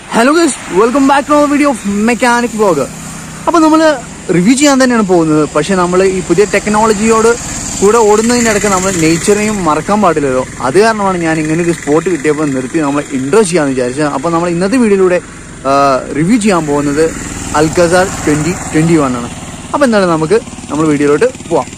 Hello guys welcome back to video of mechanic blog അപ്പോൾ നമ്മൾ review ചെയ്യാൻ തന്നെയാണ് പോകുന്നത് പക്ഷേ നമ്മൾ ഈ പുതിയ ടെക്നോളജിയോട് കൂടെ ഓടുന്നതിനിടയ്ക്ക് നമ്മൾ നേച്ചറിനെയും മറക്കാൻ പാടില്ലല്ലോ അത് കാരണമാണ് ഞാൻ ഇങ്ങനെ ഒരു സ്പോട്ട് കിട്ടിയപ്പോൾ നിർത്തി നമ്മൾ ഇൻട്രോ ചെയ്യാമെന്ന് വിചാരിച്ചത് അപ്പോൾ നമ്മൾ ഇന്നത്തെ വീഡിയോയിലൂടെ റിവ്യൂ ചെയ്യാൻ പോകുന്നത് അൽക്കസാർ ട്വൻറ്റി ട്വൻറ്റി വൺ ആണ് അപ്പോൾ എന്താണ് നമുക്ക് നമ്മൾ വീഡിയോയിലോട്ട് പോവാം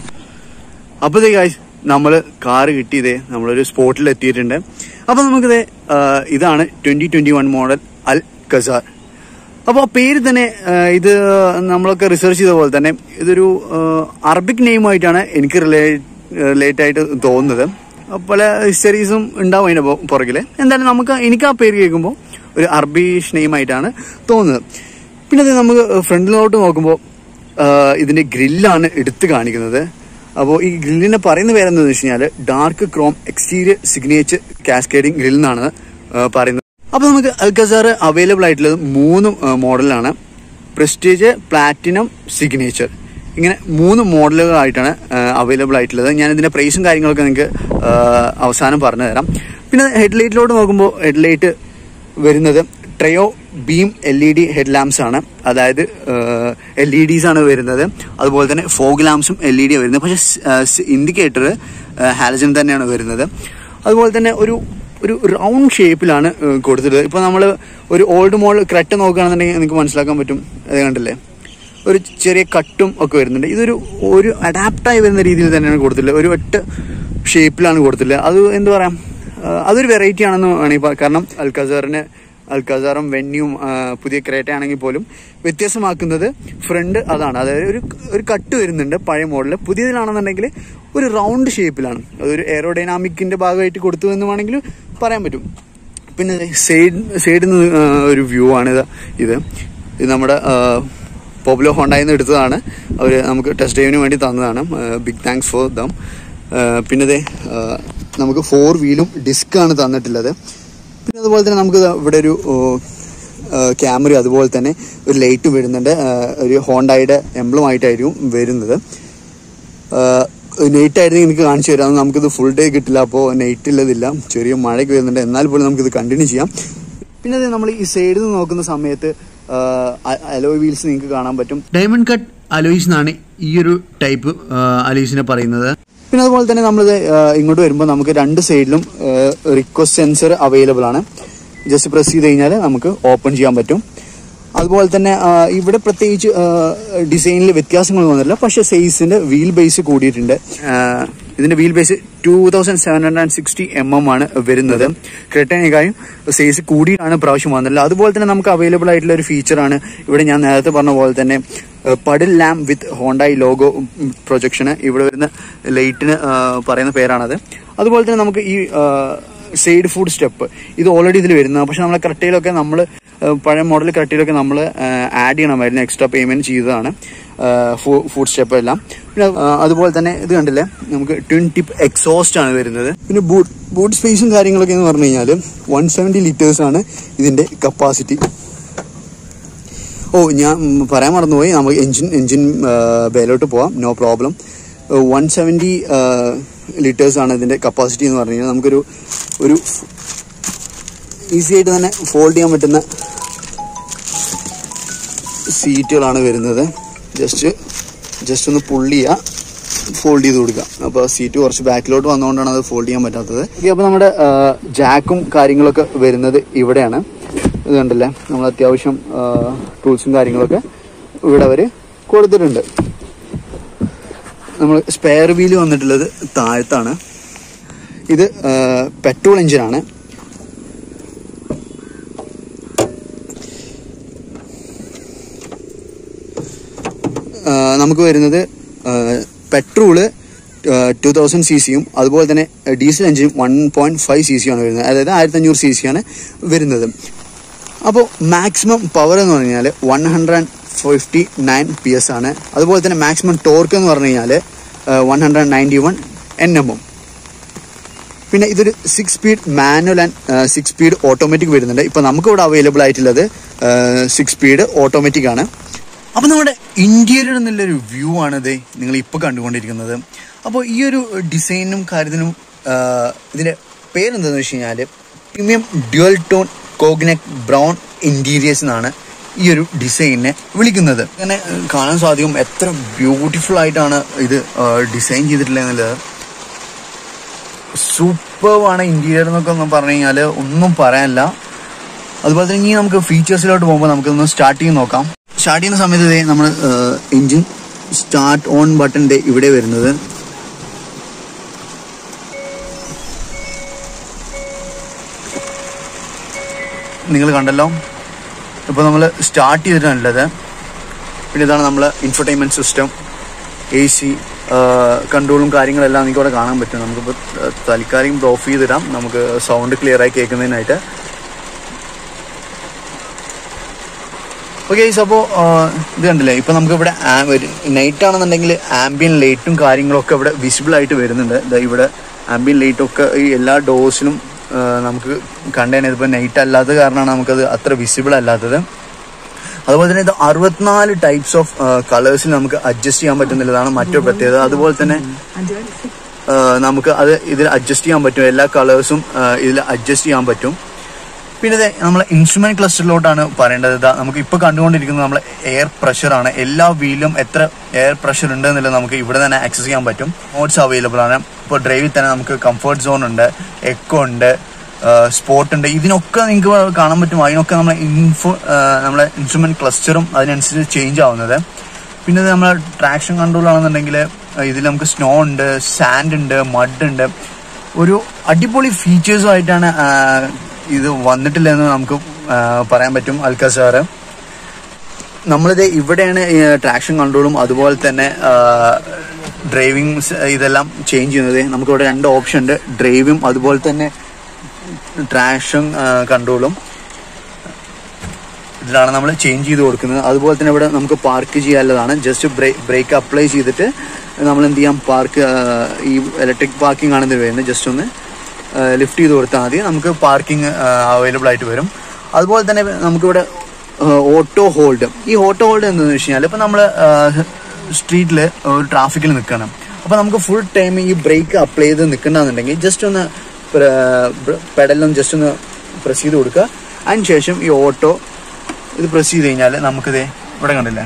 അപ്പോഴത്തേ ഗായ്സ് നമ്മൾ കാറ് കിട്ടിയതേ നമ്മളൊരു സ്പോട്ടിൽ എത്തിയിട്ടുണ്ട് അപ്പോൾ നമുക്കിത് ആ, ഇതാണ് twenty twenty one model Alcazar അപ്പോൾ പേര് തന്നെ ആ, ഇത് നമ്മളൊക്കെ റിസർച്ച് ചെയ്ത പോലെ തന്നെ ഇതൊരു ആ, അറബിക് നെയിമായിട്ടാണ് എനിക്ക് റിലേറ്റ് റിലേറ്റ് ആയിട്ട് തോന്നുന്നത് പല ഹിസ്റ്ററീസും ഉണ്ടാവും അതിൻ്റെ പു- പുറകിൽ എന്തായാലും നമുക്ക് എനിക്ക് ആ പേര് കേൾക്കുമ്പോൾ ഒരു അറബീഷ് നെയിമായിട്ടാണ് തോന്നുന്നത് പിന്നെ അത് നമുക്ക് ഫ്രണ്ടിലോട്ട് നോക്കുമ്പോൾ ആഹ് ഇതിന്റെ ഗ്രില്ലാണ് എടുത്തു കാണിക്കുന്നത് അപ്പോൾ ഈ ഗ്രില്ലിനെ പറയുന്ന പേരെന്താണെന്ന് വെച്ച് കഴിഞ്ഞാൽ dark chrome exterior signature cascading grill എന്നാണ് ആഹ് പറയുന്നത് അപ്പോൾ നമുക്ക് അൽക്കസാർ അവൈലബിൾ ആയിട്ടുള്ളത് മൂന്ന് ആഹ് മോഡലാണ് പ്രസ്റ്റീജ് പ്ലാറ്റിനം സിഗ്നേച്ചർ ഇങ്ങനെ മൂന്ന് മോഡലുകളായിട്ടാണ് അവൈലബിൾ ആയിട്ടുള്ളത് ഞാൻ ഇതിന്റെ പ്രൈസും കാര്യങ്ങളൊക്കെ നിങ്ങൾക്ക് ആഹ് അവസാനം പറഞ്ഞു തരാം പിന്നെ ഹെഡ്ലൈറ്റിലോട്ട് നോക്കുമ്പോൾ ഹെഡ്ലൈറ്റ് വരുന്നത് trio beam L E D head lamps ആണ് അതായത് എൽ ഇ ഡീസ് ആണ് വരുന്നത് അതുപോലെ തന്നെ ഫോഗ് ലാംപ്സും എൽ ഇ ഡി വരുന്നത് പക്ഷെ ഇൻഡിക്കേറ്റർ ഹാലജൻ തന്നെയാണ് വരുന്നത് അതുപോലെ തന്നെ ഒരു ഒരു റൗണ്ട് ഷേപ്പിലാണ് ഏഹ്, കൊടുത്തിട്ടുള്ളത് ഇപ്പോൾ നമ്മൾ ഒരു ഓൾഡ് മോഡൽ ക്രെറ്റ നോക്കുകയാണെന്നുണ്ടെങ്കിൽ നിങ്ങൾക്ക് മനസ്സിലാക്കാൻ പറ്റും അത് കണ്ടില്ലേ ഒരു ചെറിയ കട്ടും ഒക്കെ വരുന്നുണ്ട് ഇതൊരു ഒരു അഡാപ്റ്റായി വരുന്ന രീതിയിൽ തന്നെയാണ് കൊടുത്തിട്ടുള്ളത് ഒരു ഒറ്റ ഷേപ്പിലാണ് കൊടുത്തിട്ടുള്ളത് അത് എന്ത് പറയാം ആ, അതൊരു വെറൈറ്റി ആണെന്ന് വേണമെങ്കിൽ പറയാം കാരണം അൽക്കസാറിന് അൽക്കസാറും വെന്യൂം ആ, പുതിയ ക്രേറ്റ ആണെങ്കിൽ പോലും വ്യത്യാസമാക്കുന്നത് ഫ്രണ്ട് അതാണ് അതായത് ഒരു ഒരു കട്ട് വരുന്നുണ്ട് പഴയ മോഡൽ പുതിയതിലാണെന്നുണ്ടെങ്കിൽ ഒരു റൗണ്ട് ഷേപ്പിലാണ് അതൊരു എയറോഡൈനാമിക്കിന്റെ ഭാഗമായിട്ട് കൊടുത്തു എന്ന് വേണമെങ്കിൽ പറയാൻ പറ്റും പിന്നെ സൈഡ് സൈഡിൽ നിന്ന് ആ, ഒരു വ്യൂ ആണ് ഇത് ഇത് ഇത് നമ്മുടെ പോപ്പുലർ ഹോണ്ടായിൽ നിന്ന് എടുത്തതാണ് അവർ നമുക്ക് ടെസ്റ്റ് ഡ്രൈവിന് വേണ്ടി തന്നതാണ് ബിഗ് താങ്ക്സ് ഫോർ ദം പിന്നെ ദേ, ആ, നമുക്ക് ഫോർ വീലും ഡിസ്ക് ആണ് തന്നിട്ടുള്ളത് പിന്നെ അതുപോലെ തന്നെ നമുക്ക് ദാ ഇവിടെ ഒരു ക്യാമറ അതുപോലെ തന്നെ ഒരു ലൈറ്റ് വരുന്നുണ്ട് ആ, ഒരു ഹോണ്ടായുടെ എംബ്ലം ആയിട്ടായിരിക്കും വരുന്നത് നൈറ്റ് ആയിരുന്നു എനിക്ക് കാണിച്ചു തരാം നമുക്കിത് ഫുൾ ഡേ കിട്ടില്ല അപ്പോൾ നൈറ്റ് ഉള്ളതില്ല ചെറിയ മഴയ്ക്ക് വരുന്നുണ്ട് എന്നാൽ പോലും നമുക്കിത് കണ്ടിന്യൂ ചെയ്യാം പിന്നെ അത് നമ്മൾ ഈ സൈഡിൽ നിന്ന് നോക്കുന്ന സമയത്ത് അലോയ് വീൽസ് നിങ്ങൾക്ക് കാണാൻ പറ്റും ഡയമണ്ട് കട്ട് അലോയ്സ് എന്നാണ് ഈ ഒരു ടൈപ്പ് അലോയ്സിനെ പറയുന്നത് പിന്നെ അതുപോലെ തന്നെ നമ്മൾ ഇങ്ങോട്ട് വരുമ്പോൾ നമുക്ക് രണ്ട് സൈഡിലും റിക്വസ്റ്റ് സെൻസർ അവൈലബിൾ ആണ് ജസ്റ്റ് പ്രസ് ചെയ്ത് കഴിഞ്ഞാൽ നമുക്ക് ഓപ്പൺ ചെയ്യാൻ പറ്റും അതുപോലെ തന്നെ ആ, ഇവിടെ പ്രത്യേകിച്ച് ഡിസൈനിൽ വ്യത്യാസങ്ങൾ വന്നില്ല പക്ഷെ സൈസിന്റെ വീൽ ബേസ് കൂടിയിട്ടുണ്ട് ആ, ഇതിന്റെ wheelbase two thousand seven hundred and sixty M M ആണ് വരുന്നത് ക്രെട്ടനേക്കായും സൈസ് കൂടിയാണ് പ്രാവശ്യം വന്നില്ല അതുപോലെ തന്നെ നമുക്ക് അവൈലബിൾ ആയിട്ടുള്ള ഒരു ഫീച്ചറാണ് ഇവിടെ ഞാൻ നേരത്തെ പറഞ്ഞ പോലെ തന്നെ പഡിൽ ലാമ്പ് വിത്ത് ഹോണ്ടായി ലോഗോ പ്രൊജക്ഷന് ഇവിടെ വരുന്ന ലൈറ്റിന് പറയുന്ന പേരാണത് അതുപോലെ തന്നെ നമുക്ക് ഈ സൈഡ് ഫുഡ് സ്റ്റെപ്പ് ഇത് ഓൾറെഡി ഇതിൽ വരുന്നത് പക്ഷെ നമ്മളെ കറക്റ്റയിലൊക്കെ നമ്മൾ പഴയ മോഡൽ കറക്റ്റയിലൊക്കെ നമ്മൾ ആഡ് ചെയ്യണമായിരുന്നു എക്സ്ട്രാ പേയ്മെന്റ് ചെയ്തതാണ് ഫുഡ് സ്റ്റെപ്പ് എല്ലാം പിന്നെ ആ, അതുപോലെ തന്നെ ഇത് കണ്ടില്ലേ നമുക്ക് ട്വിൻ ടിപ്പ് എക്സോസ്റ്റ് ആണ് വരുന്നത് പിന്നെ ബൂട്ട് ബൂട്ട് സ്പേസും കാര്യങ്ങളൊക്കെ എന്ന് പറഞ്ഞു കഴിഞ്ഞാൽ വൺ സെവൻറ്റി ലിറ്റേഴ്സ് ആണ് ഇതിന്റെ കപ്പാസിറ്റി ഓ ഞാൻ ഉം, പറയാൻ മറന്നുപോയി നമുക്ക് എഞ്ചിൻ എഞ്ചിൻ ബേലോട്ട് പോവാം no problem one seventy litres ആണ് ഇതിന്റെ കപ്പാസിറ്റി എന്ന് പറഞ്ഞു കഴിഞ്ഞാൽ നമുക്കൊരു ഒരു ഈസി ആയിട്ട് തന്നെ ഫോൾഡ് ചെയ്യാൻ പറ്റുന്ന സീറ്റുകളാണ് വരുന്നത് ജസ്റ്റ് ജസ്റ്റ് ഒന്ന് പുള്ളി ചെയ്യുക ഫോൾഡ് ചെയ്ത് കൊടുക്കുക അപ്പോൾ സീറ്റ് കുറച്ച് ബാക്കിലോട്ട് വന്നുകൊണ്ടാണ് അത് ഫോൾഡ് ചെയ്യാൻ പറ്റാത്തത് ഓക്കെ അപ്പോൾ നമ്മുടെ ജാക്കും കാര്യങ്ങളൊക്കെ വരുന്നത് ഇവിടെയാണ് ഇത് കണ്ടില്ലേ നമ്മൾ അത്യാവശ്യം ടൂൾസും കാര്യങ്ങളൊക്കെ ഇവിടെ അവർ കൊടുത്തിട്ടുണ്ട് നമ്മൾ സ്പെയർ വീല് വന്നിട്ടുള്ളത് താഴത്താണ് ഇത് പെട്രോൾ എഞ്ചിനാണ് ആ, നമുക്ക് വരുന്നത് പെട്രോള് ടു തൗസൻഡ് സി സിയും അതുപോലെ തന്നെ ഡീസൽ എഞ്ചിനും one point five C C ആണ് വരുന്നത് അതായത് ആയിരത്തി അഞ്ഞൂറ് സി സി ആണ് വരുന്നത് അപ്പോൾ മാക്സിമം പവർ എന്ന് പറഞ്ഞു കഴിഞ്ഞാൽ one hundred and fifty nine P S ആണ് അതുപോലെ തന്നെ മാക്സിമം ടോർക്ക് എന്ന് പറഞ്ഞു കഴിഞ്ഞാൽ one hundred ninety one N എമ്മും പിന്നെ ഇതൊരു six speed manual and six speed automatic വരുന്നുണ്ട് ഇപ്പൊ നമുക്ക് ഇവിടെ അവൈലബിൾ ആയിട്ടുള്ളത് സിക്സ് സ്പീഡ് ഓട്ടോമാറ്റിക് ആണ് അപ്പൊ നമ്മുടെ ഇന്ത്യയിൽ എന്നുള്ളൊരു വ്യൂ ആണ് ഇത് നിങ്ങൾ ഇപ്പൊ കണ്ടുകൊണ്ടിരിക്കുന്നത് അപ്പോൾ ഈ ഒരു ഡിസൈനും കാര്യത്തിനും ആ, ഇതിന്റെ പേരെന്താണെന്ന് വെച്ച് കഴിഞ്ഞാൽ premium dual tone cognac brown interiors എന്നാണ് ഈ ഒരു ഡിസൈനിനെ വിളിക്കുന്നത് അങ്ങനെ ഏഹ്, കാണാൻ സാധിക്കും എത്ര ബ്യൂട്ടിഫുൾ ആയിട്ടാണ് ഇത് ഡിസൈൻ ചെയ്തിട്ടുള്ളത് എന്നുള്ളത് സൂപ്പർവാണ് ഇന്റീരിയർ എന്നൊക്കെ ഒന്ന് പറഞ്ഞു കഴിഞ്ഞാൽ ഒന്നും പറയാനില്ല അതുപോലെ തന്നെ ഇനി നമുക്ക് ഫീച്ചേഴ്സിലോട്ട് പോകുമ്പോൾ നമുക്കൊന്ന് സ്റ്റാർട്ട് ചെയ്ത് നോക്കാം സ്റ്റാർട്ട് ചെയ്യുന്ന സമയത്ത് ദേ നമ്മൾ എഞ്ചിൻ സ്റ്റാർട്ട് ഓൺ ബട്ടൺ ദേ ഇവിടെ വരുന്നത് നിങ്ങൾ കണ്ടല്ലോ ഇപ്പോൾ നമ്മൾ സ്റ്റാർട്ട് ചെയ്തിട്ടാണുള്ളത് പിന്നെ ഇതാണ് നമ്മൾ ഇൻഫർടൈൻമെന്റ് സിസ്റ്റം എ സി കൺട്രോളും കാര്യങ്ങളെല്ലാം നിങ്ങൾക്ക് ഇവിടെ കാണാൻ പറ്റും നമുക്കിപ്പോൾ തൽക്കാലം ഇത് ഓഫ് ചെയ്തിടാം നമുക്ക് സൗണ്ട് ക്ലിയർ ആയി കേൾക്കുന്നതിനായിട്ട് ഓക്കെ അപ്പോൾ ഇത് കണ്ടില്ലേ ഇപ്പൊ നമുക്ക് ഇവിടെ നൈറ്റ് ആണെന്നുണ്ടെങ്കിൽ ആംബിയൻ ലൈറ്റും കാര്യങ്ങളൊക്കെ ഇവിടെ വിസിബിൾ ആയിട്ട് വരുന്നുണ്ട് ദാ ഇവിടെ ആംബിയൻ ലൈറ്റ് ഒക്കെ ഈ എല്ലാ ഡോസിലും നമുക്ക് കണ്ടേനെ ഇതിപ്പോൾ നൈറ്റ് അല്ലാത്ത കാരണമാണ് നമുക്കത് അത്ര വിസിബിൾ അല്ലാത്തത് അതുപോലെ തന്നെ ഇത് അറുപത്തിനാല് ടൈപ്സ് ഓഫ് കളേഴ്സിൽ നമുക്ക് അഡ്ജസ്റ്റ് ചെയ്യാൻ പറ്റുന്നുള്ളതാണ് മറ്റൊരു പ്രത്യേകത അതുപോലെ തന്നെ ആ, നമുക്ക് അത് ഇതിൽ അഡ്ജസ്റ്റ് ചെയ്യാൻ പറ്റും എല്ലാ കളേഴ്സും ഇതിൽ അഡ്ജസ്റ്റ് ചെയ്യാൻ പറ്റും പിന്നെ ദേ നമ്മളെ ഇൻസ്ട്രുമെന്റ് ക്ലസ്റ്ററിലോട്ടാണ് പറയേണ്ടത് ഇതാ നമുക്ക് ഇപ്പൊ കണ്ടുകൊണ്ടിരിക്കുന്നത് നമ്മളെ എയർ പ്രഷർ ആണ് എല്ലാ വീലും എത്ര എയർ പ്രഷർ ഉണ്ട് എന്നുള്ളത് നമുക്ക് ഇവിടെ തന്നെ ആക്സസ് ചെയ്യാൻ പറ്റും മോഡ്സ് അവൈലബിൾ ആണ് ഇപ്പോൾ ഡ്രൈവിൽ തന്നെ നമുക്ക് കംഫർട്ട് സോൺ ഉണ്ട് എക്കോ ഉണ്ട് സ്പോട്ട് ഉണ്ട് ഇതിനൊക്കെ നിങ്ങൾക്ക് കാണാൻ പറ്റും അതിനൊക്കെ നമ്മളെ ഇൻഫോ നമ്മളെ ഇൻസ്ട്രുമെന്റ് ക്ലസ്റ്ററും അതിനനുസരിച്ച് ചേഞ്ച് ആവുന്നത് പിന്നെ ഇത് നമ്മളെ ട്രാക്ഷൻ കൺട്രോൾ ആണെന്നുണ്ടെങ്കിൽ ഇതിൽ നമുക്ക് സ്നോ ഉണ്ട് സാൻഡ് ഉണ്ട് മഡ് ഉണ്ട് ഒരു അടിപൊളി ഫീച്ചേഴ്സും ആയിട്ടാണ് ആ, ഇത് വന്നിട്ടില്ലെന്ന് നമുക്ക് ആ, പറയാൻ പറ്റും അൽക്കസാറ് നമ്മളിത് ഇവിടെയാണ് ട്രാക്ഷൻ കൺട്രോളും അതുപോലെ തന്നെ ഡ്രൈവിംഗ് ഇതെല്ലാം ചേഞ്ച് ചെയ്യുന്നത് നമുക്കിവിടെ രണ്ട് ഓപ്ഷൻ ഉണ്ട് ഡ്രൈവും അതുപോലെ തന്നെ ട്രാക്ഷൻ കൺട്രോളും ഇതിലാണ് നമ്മൾ ചേഞ്ച് ചെയ്ത് കൊടുക്കുന്നത് അതുപോലെ തന്നെ ഇവിടെ നമുക്ക് പാർക്ക് ചെയ്യാനുള്ളതാണ് ജസ്റ്റ് ബ്രേക്ക് അപ്ലൈ ചെയ്തിട്ട് നമ്മൾ എന്ത് ചെയ്യാം പാർക്ക് ഈ ഇലക്ട്രിക് പാർക്കിംഗ് ആണ് ഇത് വരുന്നത് ജസ്റ്റ് ഒന്ന് ലിഫ്റ്റ് ചെയ്ത് കൊടുത്താൽ മതി നമുക്ക് പാർക്കിംഗ് അവൈലബിൾ ആയിട്ട് വരും അതുപോലെ തന്നെ നമുക്കിവിടെ ഓട്ടോ ഹോൾഡ് ഈ ഓട്ടോ ഹോൾഡ് എന്താണെന്ന് വെച്ച് കഴിഞ്ഞാൽ ഇപ്പം നമ്മൾ സ്ട്രീറ്റിൽ ഒരു ട്രാഫിക്കിൽ നിൽക്കണം അപ്പോൾ നമുക്ക് ഫുൾ ടൈം ഈ ബ്രേക്ക് അപ്ലൈ ചെയ്ത് നിൽക്കണമെന്നുണ്ടെങ്കിൽ ജസ്റ്റ് ഒന്ന് പെഡലും ജസ്റ്റ് ഒന്ന് പ്രസ് ചെയ്ത് കൊടുക്കുക അതിന് ശേഷം ഈ ഓട്ടോ ഇത് പ്രസ് ചെയ്ത് കഴിഞ്ഞാൽ നമുക്കിത് ഇവിടെ കണ്ടില്ലേ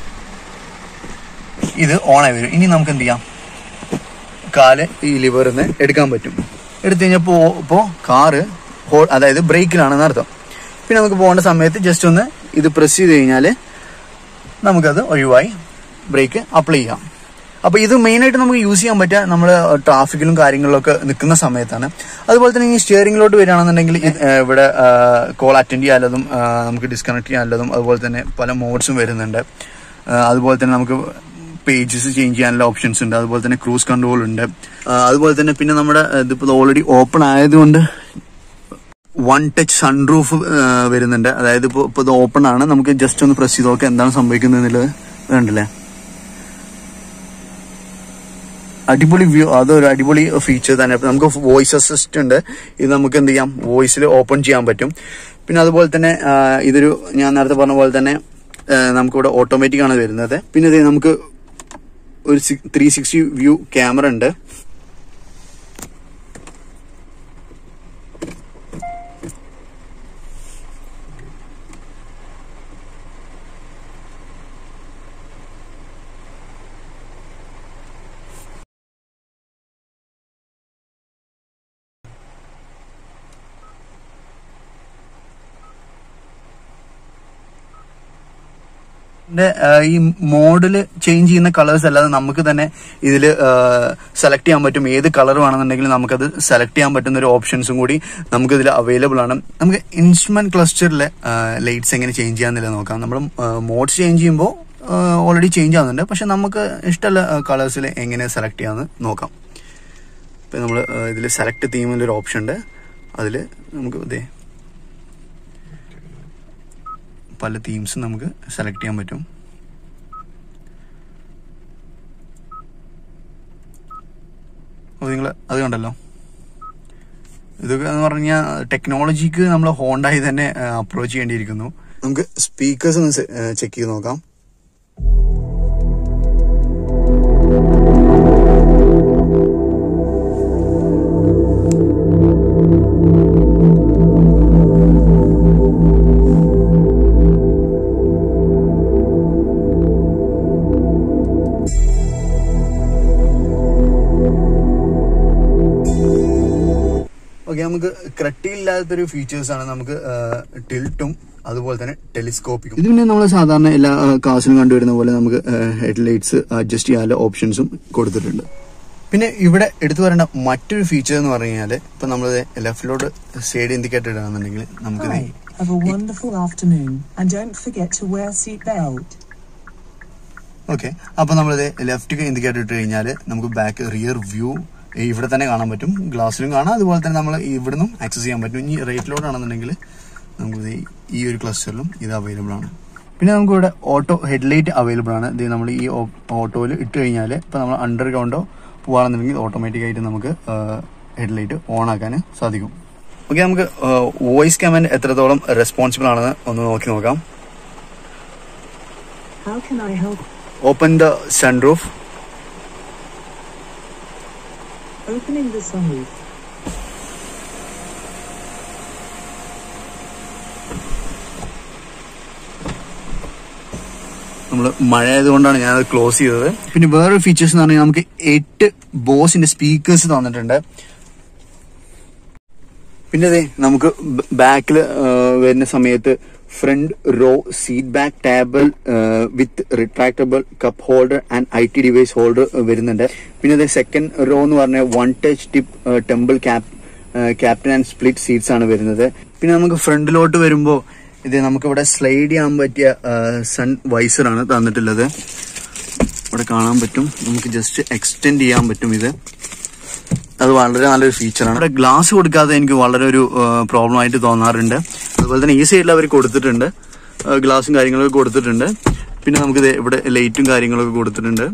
ഇത് ഓണായി വരും ഇനി നമുക്ക് എന്ത് ചെയ്യാം കാല് ഈ ലിവറിൽ നിന്ന് എടുക്കാൻ പറ്റും എടുത്തു കഴിഞ്ഞപ്പോൾ ഇപ്പോൾ കാറ് ഹോ അതായത് ബ്രേക്കിലാണെന്ന് അർത്ഥം പിന്നെ നമുക്ക് പോകേണ്ട സമയത്ത് ജസ്റ്റ് ഒന്ന് ഇത് പ്രസ് ചെയ്ത് കഴിഞ്ഞാൽ നമുക്കത് ഒഴിവായി ബ്രേക്ക് അപ്ലൈ ചെയ്യാം അപ്പോൾ ഇത് മെയിനായിട്ട് നമുക്ക് യൂസ് ചെയ്യാൻ പറ്റുക നമ്മൾ ട്രാഫിക്കിലും കാര്യങ്ങളിലൊക്കെ നിൽക്കുന്ന സമയത്താണ് അതുപോലെ തന്നെ ഈ സ്റ്റിയറിംഗിലോട്ട് വരികയാണെന്നുണ്ടെങ്കിൽ ഇത്, ഏഹ്, ഇവിടെ കോൾ അറ്റൻഡ് ചെയ്യാനുള്ളതും ആഹ്, നമുക്ക് ഡിസ്കണക്ട് ചെയ്യാനുള്ളതും അതുപോലെ തന്നെ പല മോഡ്സും വരുന്നുണ്ട് ആഹ്, അതുപോലെ തന്നെ നമുക്ക് പേജസ് ചേഞ്ച് ചെയ്യാനുള്ള ഓപ്ഷൻസ് ഉണ്ട് അതുപോലെ തന്നെ ക്രൂസ് കൺട്രോൾ ഉണ്ട് ആഹ്, അതുപോലെ തന്നെ പിന്നെ നമ്മുടെ ഇതിപ്പോൾ ഓൾറെഡി ഓപ്പൺ ആയതുകൊണ്ട് വൺ ടച്ച് സൺറൂഫ് വരുന്നുണ്ട് അതായത് ഇപ്പോൾ ഇപ്പോൾ ഇത് ഓപ്പൺ ആണ് നമുക്ക് ജസ്റ്റ് ഒന്ന് പ്രസ് ചെയ്ത് നോക്കാം എന്താണ് സംഭവിക്കുന്നത് എന്നുള്ളത് കണ്ടില്ലേ അടിപൊളി വ്യൂ അതൊരു അടിപൊളി ഫീച്ചർ തന്നെ അപ്പൊ നമുക്ക് വോയിസ് അസിസ്റ്റ് ഉണ്ട് ഇത് നമുക്ക് എന്ത് ചെയ്യാം വോയിസിൽ ഓപ്പൺ ചെയ്യാൻ പറ്റും പിന്നെ അതുപോലെ തന്നെ ആ, ഇതൊരു ഞാൻ നേരത്തെ പറഞ്ഞ പോലെ തന്നെ ആ, നമുക്കിവിടെ ഓട്ടോമാറ്റിക് ആണ് വരുന്നത് പിന്നെ ഇത് നമുക്ക് ഒരു ത്രീ സിക്സ്റ്റി വ്യൂ ക്യാമറ ഉണ്ട് ഇതിന്റെ, ആ, ഈ മോഡിൽ ചേഞ്ച് ചെയ്യുന്ന കളേഴ്സ് അല്ലാതെ നമുക്ക് തന്നെ ഇതിൽ സെലക്ട് ചെയ്യാൻ പറ്റും ഏത് കളർ വേണമെന്നുണ്ടെങ്കിൽ നമുക്കത് സെലക്ട് ചെയ്യാൻ പറ്റുന്ന ഒരു ഓപ്ഷൻസും കൂടി നമുക്ക് ഇതിൽ അവൈലബിൾ ആണ് നമുക്ക് ഇൻസ്ട്രുമെന്റ് ക്ലസ്റ്ററിലെ ലൈറ്റ്സ് എങ്ങനെ ചേഞ്ച് ചെയ്യാന്നില്ല നോക്കാം നമ്മൾ മോഡ്സ് ചേഞ്ച് ചെയ്യുമ്പോൾ ഓൾറെഡി ചേഞ്ച് ആവുന്നുണ്ട് പക്ഷെ നമുക്ക് ഇഷ്ടമുള്ള കളേഴ്സിൽ എങ്ങനെ സെലക്ട് ചെയ്യാമെന്ന് നോക്കാം ഇപ്പം നമ്മൾ ഇതിൽ സെലക്ട് തീമിൻ്റെ ഒരു ഓപ്ഷൻ ഉണ്ട് അതിൽ നമുക്ക് ഇതേ പല തീംസും നമുക്ക് സെലക്ട് ചെയ്യാൻ പറ്റും അപ്പോൾ നിങ്ങൾ അത് കണ്ടല്ലോ ഇതൊക്കെ എന്ന് പറഞ്ഞാൽ ടെക്നോളജിക്ക് നമ്മൾ ഹോണ്ടായി തന്നെ അപ്രോച്ച് ചെയ്യേണ്ടിയിരിക്കുന്നു നമുക്ക് സ്പീക്കേഴ്സ് ഒന്ന് ചെക്ക് ചെയ്ത് നോക്കാം നമുക്ക് ക്രട്ടിയില്ലാത്തൊരു ഫീച്ചേഴ്സ് ആണ് നമുക്ക് ടിൽട്ടും അതുപോലെ തന്നെ ടെലിസ്കോപ്പിക്കും ഇത് പിന്നെ നമ്മൾ സാധാരണ എല്ലാ കാസിലും കണ്ടുവരുന്ന പോലെ നമുക്ക് ഹെഡ്ലൈറ്റ്സ് അഡ്ജസ്റ്റ് ചെയ്യാനുള്ള ഓപ്ഷൻസും കൊടുത്തിട്ടുണ്ട് പിന്നെ ഇവിടെ എടുത്തു പറയേണ്ട മറ്റൊരു ഫീച്ചർ എന്ന് പറഞ്ഞു കഴിഞ്ഞാൽ ഇപ്പൊ നമ്മൾ ലെഫ്റ്റിലോട്ട് സൈഡ് ഇൻഡിക്കേറ്റർ ഇടുകയാണെന്നുണ്ടെങ്കിൽ നമുക്ക് Hi, have a wonderful afternoon and don't forget to wear seatbelt. Okay അപ്പൊ നമ്മളിത് ലെഫ്റ്റ് ഇൻഡിക്കേറ്റർ ഇട്ട് കഴിഞ്ഞാൽ നമുക്ക് ബാക്ക് റിയർ വ്യൂ ഇവിടെ തന്നെ കാണാൻ പറ്റും ഗ്ലാസ്സിലും കാണാം അതുപോലെ തന്നെ നമ്മൾ ഇവിടുന്നും ആക്സസ് ചെയ്യാൻ പറ്റും ഇനി റൈറ്റിലോട്ടാണെന്നുണ്ടെങ്കിൽ നമുക്ക് ദേ ഈ ഒരു ക്ലസ്റ്ററിലും ഇത് അവൈലബിൾ ആണ് പിന്നെ നമുക്ക് ഇവിടെ ഓട്ടോ ഹെഡ്ലൈറ്റ് അവൈലബിൾ ആണ് ഇത് നമ്മൾ ഈ ഓട്ടോയിൽ ഇട്ട് കഴിഞ്ഞാൽ ഇപ്പൊ നമ്മൾ അണ്ടർ ഗ്രൗണ്ടോ പോവാണെന്നുണ്ടെങ്കിൽ ഓട്ടോമാറ്റിക് ആയിട്ട് നമുക്ക് ഹെഡ്ലൈറ്റ് ഓൺ ആക്കാൻ സാധിക്കും ഓക്കെ നമുക്ക് വോയിസ് കമാൻഡ് എത്രത്തോളം റെസ്പോൺസിബിൾ ആണെന്ന് ഒന്ന് നോക്കി നോക്കാം How can I help? Open the sunroof Opening the sunroof. നമ്മൾ മഴ ആയതുകൊണ്ടാണ് ഞാൻ അത് ക്ലോസ് ചെയ്തത് പിന്നെ വേറൊരു ഫീച്ചേഴ്സ് എന്ന് പറഞ്ഞാൽ നമുക്ക് എട്ട് ബോസിന്റെ സ്പീക്കേഴ്സ് തന്നിട്ടുണ്ട് പിന്നെ അതെ നമുക്ക് ബാക്കിൽ വരുന്ന സമയത്ത് front row seat back table with retractable cup holder and I T device holder വരുന്നുണ്ട് പിന്നെ അതെ സെക്കൻഡ് റോ എന്ന് പറഞ്ഞാൽ one touch tip tumble cap captain and split seats ആണ് വരുന്നത് പിന്നെ നമുക്ക് ഫ്രണ്ടിലോട്ട് വരുമ്പോൾ ഇത് നമുക്ക് ഇവിടെ സ്ലൈഡ് ചെയ്യാൻ പറ്റിയ സൺ വൈസർ ആണ് തന്നിട്ടുള്ളത് ഇവിടെ കാണാൻ പറ്റും നമുക്ക് ജസ്റ്റ് എക്സ്റ്റെൻഡ് ചെയ്യാൻ പറ്റും ഇത് അത് വളരെ നല്ലൊരു ഫീച്ചറാണ് ഇവിടെ ഗ്ലാസ് കൊടുക്കാതെ എനിക്ക് വളരെ ഒരു പ്രോബ്ലം ആയിട്ട് തോന്നാറുണ്ട് അതുപോലെ തന്നെ ഈ സൈഡിൽ അവർ കൊടുത്തിട്ടുണ്ട് ഗ്ലാസും കാര്യങ്ങളൊക്കെ കൊടുത്തിട്ടുണ്ട് പിന്നെ നമുക്ക് ദേ ഇവിടെ ലൈറ്റും കാര്യങ്ങളൊക്കെ കൊടുത്തിട്ടുണ്ട്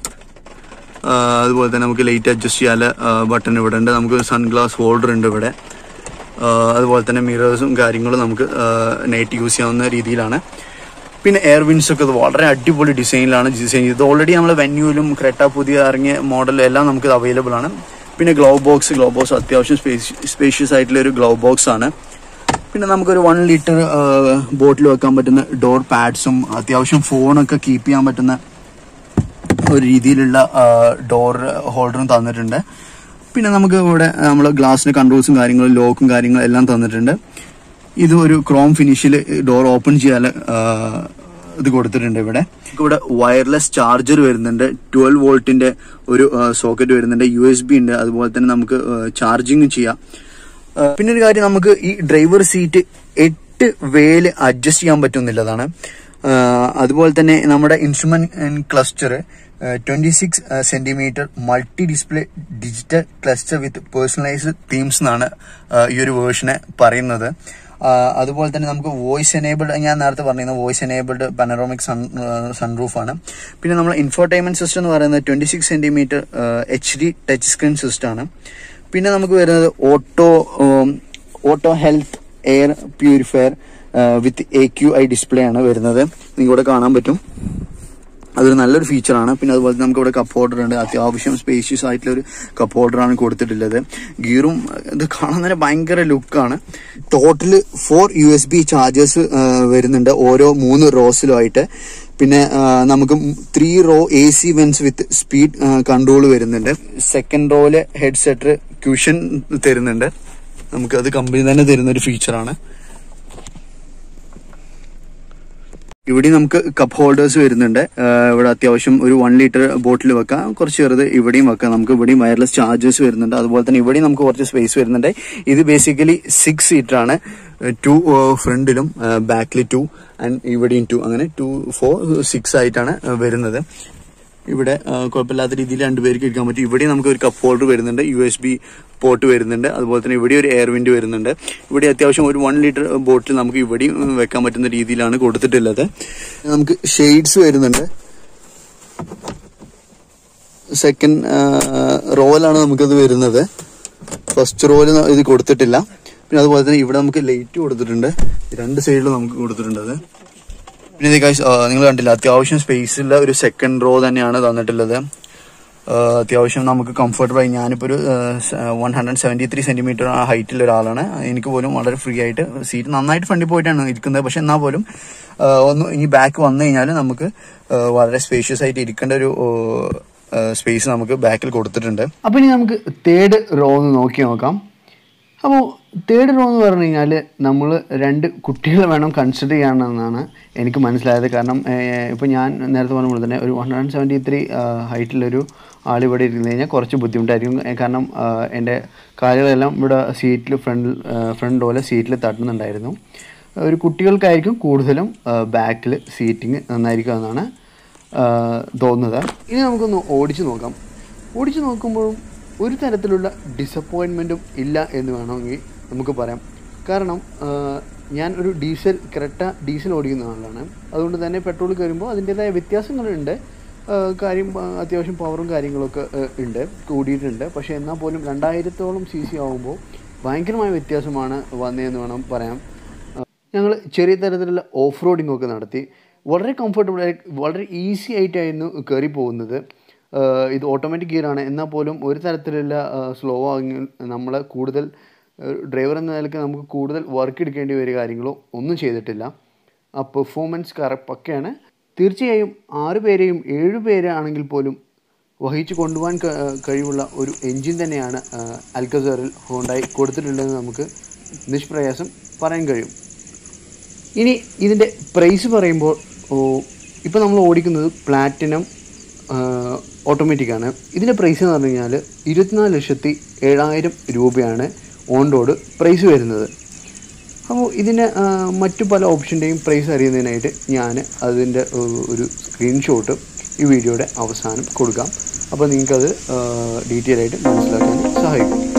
ആ, അതുപോലെ തന്നെ നമുക്ക് ലൈറ്റ് അഡ്ജസ്റ്റ് ചെയ്യാനുള്ള ബട്ടൺ ഇവിടെ ഉണ്ട് നമുക്ക് സൺഗ്ലാസ് ഹോൾഡർ ഉണ്ട് ഇവിടെ ആ, അതുപോലെ തന്നെ മിറേഴ്സും കാര്യങ്ങളും നമുക്ക് നൈറ്റ് യൂസ് ചെയ്യാവുന്ന രീതിയിലാണ് പിന്നെ എയർ വിൻസ് ഒക്കെ ഇത് വളരെ അടിപൊളി ഡിസൈനിലാണ് ഡിസൈൻ ചെയ്തത് ഓൾറെഡി നമ്മൾ വെന്യൂലും ക്രെട്ട പുതിയ ഇറങ്ങിയ മോഡൽ എല്ലാം നമുക്ക് അവൈലബിൾ ആണ് പിന്നെ ഗ്ലൗ ബോക്സ് ഗ്ലൗ ബോക്സ് അത്യാവശ്യം സ്പേഷ്യസ് ആയിട്ടുള്ള ഒരു ഗ്ലൗ ബോക്സ് ആണ് പിന്നെ നമുക്കൊരു വൺ ലിറ്റർ ബോട്ടിൽ വെക്കാൻ പറ്റുന്ന ഡോർ പാഡ്സും അത്യാവശ്യം ഫോണൊക്കെ കീപ്പ് ചെയ്യാൻ പറ്റുന്ന ഒരു രീതിയിലുള്ള ഡോർ ഹോൾഡറും തന്നിട്ടുണ്ട് പിന്നെ നമുക്ക് ഇവിടെ നമ്മൾ ഗ്ലാസിന്റെ കൺട്രോൾസും കാര്യങ്ങളും ലോക്കും കാര്യങ്ങളും എല്ലാം തന്നിട്ടുണ്ട് ഇത് ഒരു ക്രോം ഫിനിഷിൽ ഡോർ ഓപ്പൺ ചെയ്യാൻ ഇത് കൊടുത്തിട്ടുണ്ട് ഇവിടെ ഇവിടെ വയർലെസ് ചാർജർ വരുന്നുണ്ട് ട്വൽവ് വോൾട്ടിന്റെ ഒരു സോക്കറ്റ് വരുന്നുണ്ട് യു എസ് ബി ഉണ്ട് അതുപോലെ തന്നെ നമുക്ക് ചാർജിങ്ങും ചെയ്യാം ആ, പിന്നെ ഒരു കാര്യം നമുക്ക് ഈ ഡ്രൈവർ സീറ്റ് എട്ട് വേല് അഡ്ജസ്റ്റ് ചെയ്യാൻ പറ്റുന്നില്ലതാണ് ആ, അതുപോലെ തന്നെ നമ്മുടെ instrument cluster twenty six centimetre multi display digital cluster with personalised themes എന്നാണ് ആ, ഈ ഒരു വേർഷനെ പറയുന്നത് ആ, അതുപോലെ തന്നെ നമുക്ക് വോയിസ് എനേബിൾഡ് ഞാൻ നേരത്തെ പറഞ്ഞിരുന്ന voice enabled panoramic sun sunroof ആണ് പിന്നെ നമ്മൾ ഇൻഫോർടൈൻമെന്റ് സിസ്റ്റം എന്ന് പറയുന്നത് twenty six centimetre H D touch screen system ആണ് പിന്നെ നമുക്ക് വരുന്നത് auto auto health air purifier with A Q I display ആണ് വരുന്നത് നിങ്ങൾക്ക് ഇവിടെ കാണാൻ പറ്റും അതൊരു നല്ലൊരു ഫീച്ചറാണ് പിന്നെ അതുപോലെ തന്നെ നമുക്ക് ഇവിടെ കപ്പ് ഹോൾഡർ ഉണ്ട് അത്യാവശ്യം സ്പേഷ്യസ് ആയിട്ടുള്ള ഒരു കപ്പ് ഹോൾഡർ ആണ് കൊടുത്തിട്ടുള്ളത് ഗിയറും ഇത് കാണാൻ തന്നെ ഭയങ്കര ലുക്കാണ് total four U S B chargers വരുന്നുണ്ട് ഓരോ മൂന്ന് റോസിലുമായിട്ട് പിന്നെ ആ, നമുക്ക് three row A C vents with speed control വരുന്നുണ്ട് സെക്കൻഡ് റോയില് ഹെഡ്സെറ്റ് ക്യൂഷൻ തരുന്നുണ്ട് നമുക്ക് അത് കമ്പനി തന്നെ തരുന്ന ഒരു ഫീച്ചറാണ് ഇവിടെ നമുക്ക് കപ്പ് ഹോൾഡേഴ്സ് വരുന്നുണ്ട് ആഹ് ഇവിടെ അത്യാവശ്യം ഒരു വൺ ലിറ്റർ ബോട്ടിൽ വെക്കാം കുറച്ച് ചെറുത് ഇവിടെയും വെക്കാം നമുക്ക് ഇവിടെയും വയർലെസ് ചാർജേഴ്സ് വരുന്നുണ്ട് അതുപോലെ തന്നെ ഇവിടെയും നമുക്ക് കുറച്ച് സ്പേസ് വരുന്നുണ്ട് ഇത് ബേസിക്കലി സിക്സ് സീറ്റർ ആണ് ടു ഫ്രണ്ടിലും ബാക്കിൽ ടു ആൻഡ് ഇവിടെയും ടു അങ്ങനെ ടു ഫോർ സിക്സ് ആയിട്ടാണ് വരുന്നത് ഇവിടെ ആ, കുഴപ്പമില്ലാത്ത രീതിയിൽ രണ്ടുപേർക്ക് ഇരിക്കാൻ പറ്റും ഇവിടെ നമുക്ക് ഒരു കപ്പ് ഹോൾഡർ വരുന്നുണ്ട് യു എസ് ബി പോർട്ട് വരുന്നുണ്ട് അതുപോലെ തന്നെ ഇവിടെ ഒരു എയർ വിൻഡ് വരുന്നുണ്ട് ഇവിടെ അത്യാവശ്യം ഒരു വൺ ലിറ്റർ ബോട്ടിൽ നമുക്ക് ഇവിടെയും ഉം, വെക്കാൻ പറ്റുന്ന രീതിയിലാണ് കൊടുത്തിട്ടുള്ളത് നമുക്ക് ഷെയ്ഡ്സ് വരുന്നുണ്ട് സെക്കൻഡ് റോയിലാണ് നമുക്കത് വരുന്നത് ഫസ്റ്റ് റോയിൽ ഇത് കൊടുത്തിട്ടില്ല പിന്നെ അതുപോലെ തന്നെ ഇവിടെ നമുക്ക് ലൈറ്റ് കൊടുത്തിട്ടുണ്ട് രണ്ട് സൈഡിലും നമുക്ക് കൊടുത്തിട്ടുണ്ട് അത് പിന്നെ ഇത് guys, ആ, നിങ്ങൾ കണ്ടില്ല അത്യാവശ്യം സ്പേസ് ഉള്ള ഒരു സെക്കൻഡ് റോ തന്നെയാണ് തന്നിട്ടുള്ളത് ആ, അത്യാവശ്യം നമുക്ക് കംഫർട്ടബിൾ ആയി ഞാനിപ്പോൾ ഒരു one hundred seventy three centimetre ഹൈറ്റിൽ ഒരാളാണ് എനിക്ക് പോലും വളരെ ഫ്രീ ആയിട്ട് സീറ്റ് നന്നായിട്ട് ഫ്രണ്ടിൽ പോയിട്ടാണ് ഇരിക്കുന്നത് പക്ഷെ എന്നാൽ പോലും ആ, ഒന്ന് ഇനി ബാക്ക് വന്നു കഴിഞ്ഞാൽ നമുക്ക് ആ, വളരെ സ്പേഷ്യസ് ആയിട്ട് ഇരിക്കേണ്ട ഒരു സ്പേസ് നമുക്ക് ബാക്കിൽ കൊടുത്തിട്ടുണ്ട് അപ്പൊ ഇനി നമുക്ക് തേർഡ് റോ ഒന്ന് നോക്കി നോക്കാം അപ്പോൾ തേർഡ് റോ എന്ന് പറഞ്ഞു കഴിഞ്ഞാൽ നമ്മൾ രണ്ട് കുട്ടികളെ വേണം കൺസിഡർ ചെയ്യണമെന്നാണ് എനിക്ക് മനസ്സിലായത് കാരണം ഇപ്പോൾ ഞാൻ നേരത്തെ പറഞ്ഞ പോലെ തന്നെ ഒരു വൺ ഹൺഡ്രഡ് സെവൻറ്റി ത്രീ ഹൈറ്റിലൊരു ആൾ ഇവിടെ ഇരുന്ന് കഴിഞ്ഞാൽ കുറച്ച് ബുദ്ധിമുട്ടായിരിക്കും ഏ, കാരണം ആ, എൻ്റെ കാലുകളെല്ലാം ഇവിടെ സീറ്റിൽ ഫ്രണ്ട് ഫ്രണ്ട് പോലെ സീറ്റിൽ തട്ടുന്നുണ്ടായിരുന്നു ഒരു കുട്ടികൾക്കായിരിക്കും കൂടുതലും ബാക്കിൽ സീറ്റിങ് നന്നായിരിക്കും എന്നാണ് ആ, തോന്നുന്നത് ഇനി നമുക്കൊന്ന് ഓടിച്ചു നോക്കാം ഓടിച്ചു നോക്കുമ്പോഴും ഒരു തരത്തിലുള്ള ഡിസപ്പോയിൻമെൻറ്റും ഇല്ല എന്ന് വേണമെങ്കിൽ നമുക്ക് പറയാം കാരണം ആ, ഞാൻ ഒരു ഡീസൽ ക്രെട്ട ഡീസൽ ഓടിക്കുന്ന ആളാണ് അതുകൊണ്ട് തന്നെ പെട്രോൾ കയറുമ്പോൾ അതിൻ്റേതായ വ്യത്യാസങ്ങളുണ്ട് ആ, കാര്യം ആ, അത്യാവശ്യം പവറും കാര്യങ്ങളൊക്കെ ആ, ഉണ്ട് കൂടിയിട്ടുണ്ട് പക്ഷേ എന്നാൽ പോലും രണ്ടായിരത്തോളം സി സി ആകുമ്പോൾ ഭയങ്കരമായ വ്യത്യാസമാണ് വന്നതെന്ന് വേണം പറയാം ഞങ്ങൾ ചെറിയ തരത്തിലുള്ള ഓഫ് റോഡിംഗ് ഒക്കെ നടത്തി വളരെ കംഫർട്ടബിൾ ആയി വളരെ ഈസി ആയിട്ടായിരുന്നു കയറി പോകുന്നത് ആഹ് ഇത് ഓട്ടോമാറ്റിക് ഗിയറാണ് എന്നാൽ പോലും ഒരു തരത്തിലുള്ള സ്ലോ ആകി നമ്മളെ കൂടുതൽ ഡ്രൈവർ എന്ന നിലയ്ക്ക് നമുക്ക് കൂടുതൽ വർക്ക് എടുക്കേണ്ടി വരിക കാര്യങ്ങളോ ഒന്നും ചെയ്തിട്ടില്ല ആ പെർഫോമൻസ് കറ പക്കയാണ് തീർച്ചയായും ആറ് പേരെയും ഏഴ് പേരാണെങ്കിൽ പോലും വഹിച്ചു കൊണ്ടുപോകാൻ ക- കഴിവുള്ള ഒരു എൻജിൻ തന്നെയാണ് അൽക്കസറിൽ ഹോണ്ടായി കൊടുത്തിട്ടുള്ളതെന്ന് നമുക്ക് നിഷ്പ്രയാസം പറയാൻ കഴിയും ഇനി ഇതിൻ്റെ പ്രൈസ് പറയുമ്പോൾ ഓ ഇപ്പോൾ നമ്മൾ ഓടിക്കുന്നത് പ്ലാറ്റിനം ഓട്ടോമാറ്റിക്കാണ് ഇതിൻ്റെ പ്രൈസ് എന്ന് പറഞ്ഞു കഴിഞ്ഞാൽ ഇരുപത്തിനാല് ലക്ഷത്തി ഏഴായിരം രൂപയാണ് ഓൺ റോഡ് പ്രൈസ് വരുന്നത് അപ്പോൾ ഇതിന് ആ, മറ്റു പല ഓപ്ഷൻ്റെയും പ്രൈസ് അറിയുന്നതിനായിട്ട് ഞാൻ അതിൻ്റെ ഏഹ്, ഒരു സ്ക്രീൻഷോട്ട് ഈ വീഡിയോയുടെ അവസാനം കൊടുക്കാം അപ്പോൾ നിങ്ങൾക്കത് ഡീറ്റെയിൽ ആയിട്ട് മനസ്സിലാക്കാൻ സഹായിക്കും